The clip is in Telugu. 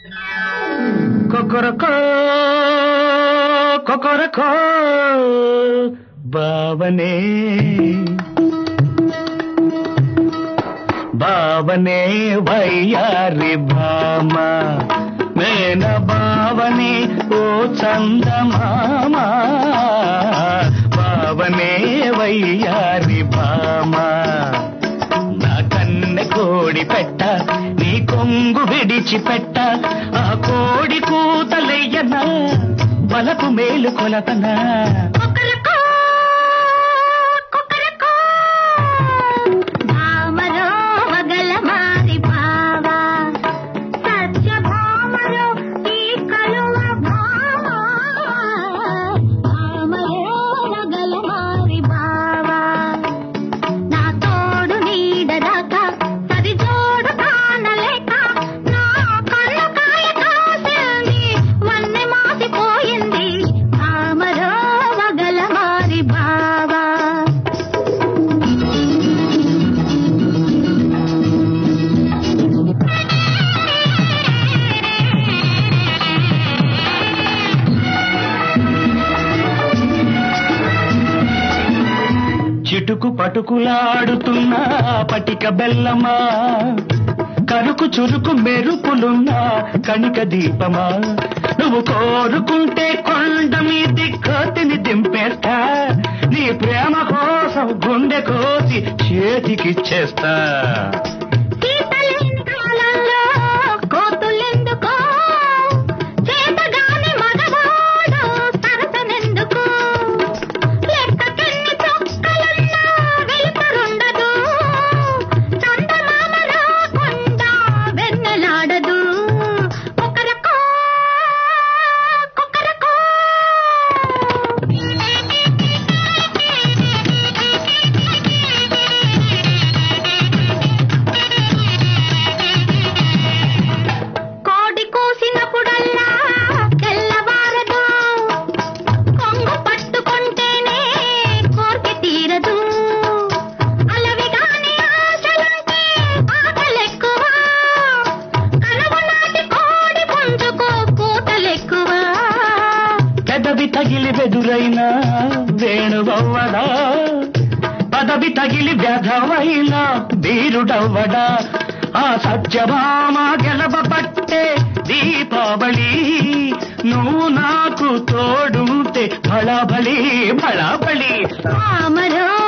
కొకొరకో కొకొరకో బావనే బావనే వయ్యారి భామ మేన బావనే ఓ చందమామ బావనే వయ్యారి భామ నా కన్నె కోడి పెట్ట నీ కొంగు విడిచి పెట్ట ఆ కోడి కూతలెయ్యన బలపు మేలు కొలతనా కుక్కరకో, కుక్కరకో. భామరో వగల మారి బావా. సత్య భామరో ఈ కలువ భామ. భామరో వగల మారి బావా. నా తోడు నీడదాకా సరిజోడు కానలేక నా కళ్ళు కాయ కాసింది వన్నె మాసిపోయింది భామరో వగల మారి బావా చిటుకు పటుకులాడుతున్న పటిక బెల్లమా కరుకు చురుకు మెరుపులున్న కణిక దీపమా నువ్వు కోరుకుంటే కొండ మీది కోతిని దింపేస్తా నీ ప్రేమ కోసం గుండె కోసి చేతికిచ్చేస్తా సీతలేని కాలంలో కోతులెందుకో చేతగాని మగవాడు సరసనెందుకు లెక్కకెన్ని చొక్కలున్నా వెలుపరుండదు చందమామ రాకుండా వెన్నెలాడదు కుక్కరకో కుక్కరకో కోడి కూసినప్పుడల్లా తెల్లవారదు కొంగు పట్టుకుంటేనే కోర్కె తీరదు అలవిగాని ఆశలుంటే ఆకలెక్కువ కనుమ నాటి కోడి పుంజుకో కూతలెక్కువ పెదవి తగిలి వెదురైన వేణువవ్వడా పదవి తగిలి వ్యధవైన వీరుడవ్వడా ఆ సత్యభామ గెలవబట్టే దీపావళి నువ్వు నాకు తోడుంటే బళబలి బళబలి రామరో